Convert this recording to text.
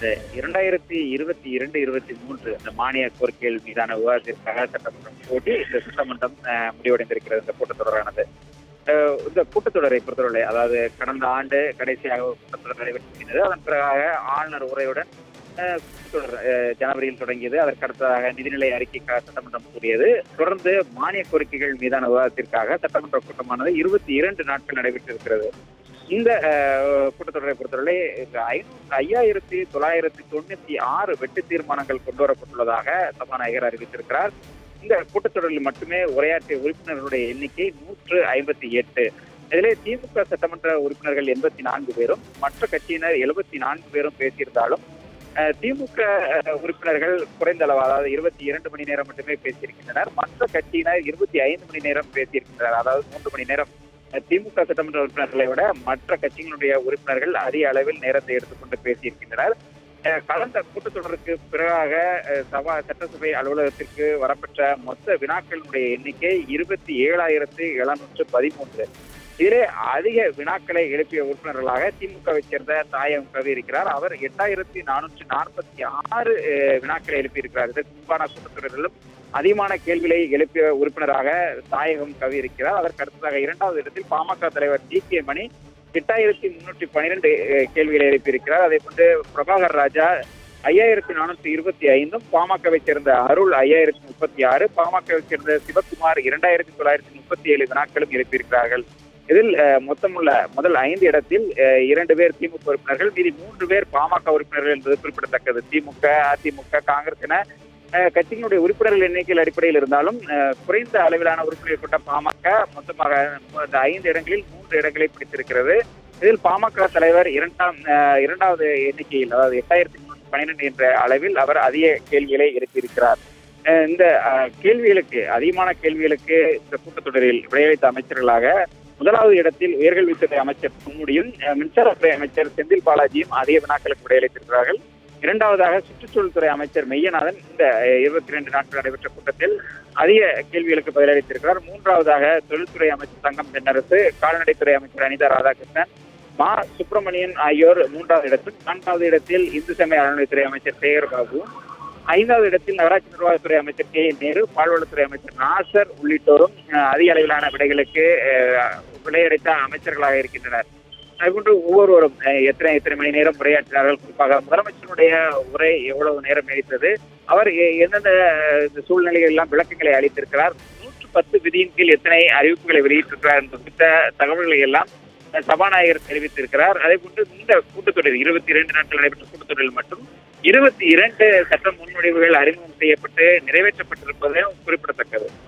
இந்த இரண்டாயிரத்தி இருபத்தி இரண்டு இருபத்தி மூன்று இந்த மானிய கோரிக்கைகள் மீதான விவாதத்திற்காக சட்டமன்றம் கூட்டி இந்த சட்டமன்றம் அஹ், முடிவடைந்திருக்கிறது இந்த கூட்டத்தொடரானது அஹ், இந்த கூட்டத்தொடரை பொறுத்தவரை அதாவது கடந்த ஆண்டு கடைசியாக ஒரு கூட்டத்தொடர் நடைபெற்றிருந்தது அதன் பிறகாக ஆளுநர் உரையுடன் அஹ், கூட்டத்தொடர் அஹ், ஜனவரியில் தொடங்கியது அதற்கு அடுத்ததாக நிதிநிலை அறிக்கைக்காக சட்டமன்றம் கூறியது தொடர்ந்து மானிய கோரிக்கைகள் மீதான விவாதத்திற்காக சட்டமன்ற கூட்டமானது இருபத்தி இரண்டு நாட்கள் நடைபெற்றிருக்கிறது இந்த அஹ், கூட்டத்தொடரை பொறுத்தவரை இந்த ஐநூ- ஐயாயிரத்தி தொள்ளாயிரத்தி தொண்ணூத்தி ஆறு வெட்டு தீர்மானங்கள் கொண்டு வரப்பட்டுள்ளதாக சபாநாயகர் அறிவித்திருக்கிறார் இந்த கூட்டத்தொடரில் மட்டுமே உரையாற்றிய உறுப்பினர்களுடைய எண்ணிக்கை நூற்று ஐம்பத்தி எட்டு இதிலே திமுக சட்டமன்ற உறுப்பினர்கள் எண்பத்தி நான்கு பேரும் மற்ற கட்சியினர் எழுபத்தி நான்கு பேரும் பேசியிருந்தாலும் அஹ், திமுக அஹ், உறுப்பினர்கள் குறைந்த அளவு அதாவது இருபத்தி இரண்டு மணி நேரம் மட்டுமே பேசியிருக்கின்றனர் மற்ற கட்சியினர் இருபத்தி ஐந்து மணி நேரம் பேசியிருக்கின்றனர் அதாவது மூன்று மணி நேரம் அஹ், திமுக சட்டமன்ற உறுப்பினர்களை விட மற்ற கட்சிகளுடைய உறுப்பினர்கள் அதிக அளவில் நேரத்தை எடுத்துக்கொண்டு பேசியிருக்கின்றனர் அஹ், கடந்த கூட்டத்தொடருக்கு பிறகாக அஹ், சபா சட்டசபை அலுவலகத்திற்கு வரப்பெற்ற மொத்த வினாக்களினுடைய எண்ணிக்கை இருபத்தி ஏழாயிரத்து எழுநூற்று பதிமூன்று இதிலே அதிக வினாக்களை எழுப்பிய உறுப்பினர்களாக திமுகவை சேர்ந்த தாயம் கவி இருக்கிறார் அவர் எட்டாயிரத்தி நானூற்றி நாற்பத்தி ஆறு அஹ், வினாக்களை எழுப்பியிருக்கிறார் இதற்கு முன்பான கூட்டத்தொடரிலும் அதிகமான கேள்விகளை எழுப்பிய உறுப்பினராக தாயகம் கவி இருக்கிறார் அதற்கு அடுத்ததாக இரண்டாவது இடத்தில் பாமக தலைவர் டி கே மணி எட்டாயிரத்தி முன்னூற்றி பன்னிரெண்டு கேள்விகளை எழுப்பியிருக்கிறார் அதே போன்று பிரபாகர் ராஜா ஐயாயிரத்தி நானூற்றி இருபத்தி ஐந்தும் பாமகவை சேர்ந்த அருள் ஐயாயிரத்தி முப்பத்தி ஆறு பாமகவை சேர்ந்த சிவகுமார் இரண்டாயிரத்தி தொள்ளாயிரத்தி முப்பத்தி ஏழு வினாக்களும் எழுப்பியிருக்கிறார்கள் இதில் அஹ், மொத்தமுள்ள முதல் ஐந்து இடத்தில் அஹ், இரண்டு பேர் திமுக உறுப்பினர்கள் மீதி மூன்று பேர் பாமக உறுப்பினர்கள் என்பது குறிப்பிடத்தக்கது திமுக அதிமுக காங்கிரஸ் என அஹ், கட்சியினுடைய உறுப்பினர்கள் எண்ணிக்கையில் அடிப்படையில் இருந்தாலும் அஹ், குறைந்த அளவிலான உறுப்பினர்கள் கொண்ட பாமக மொத்தமாக இந்த ஐந்து இடங்களில் மூன்று இடங்களை பிடித்திருக்கிறது இதில் பாமக தலைவர் இரண்டாம் அஹ், இரண்டாவது எண்ணிக்கையில் அதாவது எட்டாயிரத்தி முன்னூற்றி பன்னிரெண்டு என்ற அளவில் அவர் அதிக கேள்விகளை எழுப்பியிருக்கிறார் அஹ், இந்த அஹ், கேள்விகளுக்கு அதிகமான கேள்விகளுக்கு இந்த கூட்டத்தொடரில் விளைவித்த அமைச்சர்களாக முதலாவது இடத்தில் உயர்கல்வித்துறை அமைச்சர் பொன்முடியும் அஹ், மின்சாரத்துறை அமைச்சர் செந்தில் பாலாஜியும் அதிக வினாக்களுக்கு விடையளித்திருக்கிறார்கள் இரண்டாவதாக சுற்றுச்சூழல் துறை அமைச்சர் மெய்யநாதன் இந்த இருபத்தி ரெண்டு நாட்கள் நடைபெற்ற கூட்டத்தில் அதிக கேள்விகளுக்கு பதிலளித்திருக்கிறார் மூன்றாவதாக தொழில்துறை அமைச்சர் தங்கம் தென்னரசு கால்நடைத்துறை அமைச்சர் அனிதா ராதாகிருஷ்ணன் மா சுப்பிரமணியன் ஆகியோர் மூன்றாவது இடத்தில் நான்காவது இடத்தில் இந்து சமய அறநிலைத்துறை அமைச்சர் சேகர் பாபு ஐந்தாவது இடத்தில் நகராட்சி நிர்வாகத்துறை அமைச்சர் கே நேரு பால்வளத்துறை அமைச்சர் நாசர் உள்ளிட்டோரும் அஹ், அதிக அளவிலான விடைகளுக்கு அஹ், விடையளித்த அமைச்சர்களாக இருக்கின்றனர் அதுபோன்று ஒவ்வொருவரும் அஹ், எத்தனை எத்தனை மணி நேரம் உரையாற்றினார்கள் குறிப்பாக முதலமைச்சருடைய உரை எவ்வளவு நேரம் நீடித்தது அவர் எ- எந்தெந்த அஹ், இந்த சூழ்நிலைகள் எல்லாம் விளக்கங்களை அளித்திருக்கிறார் நூற்று பத்து விதியின் கீழ் எத்தனை அறிவிப்புகளை வெளியிட்டிருக்கிறார் என்பது குறித்த தகவல்களை எல்லாம் அஹ், சபாநாயகர் தெரிவித்திருக்கிறார் அதே போன்று இந்த கூட்டத்தொடர் இருபத்தி இரண்டு நாட்கள் நடைபெற்ற கூட்டத்தொடரில் மட்டும் இருபத்தி இரண்டு சட்ட முன்வடிவுகள் அறிமுகம் செய்யப்பட்டு நிறைவேற்றப்பட்டிருப்பது குறிப்பிடத்தக்கது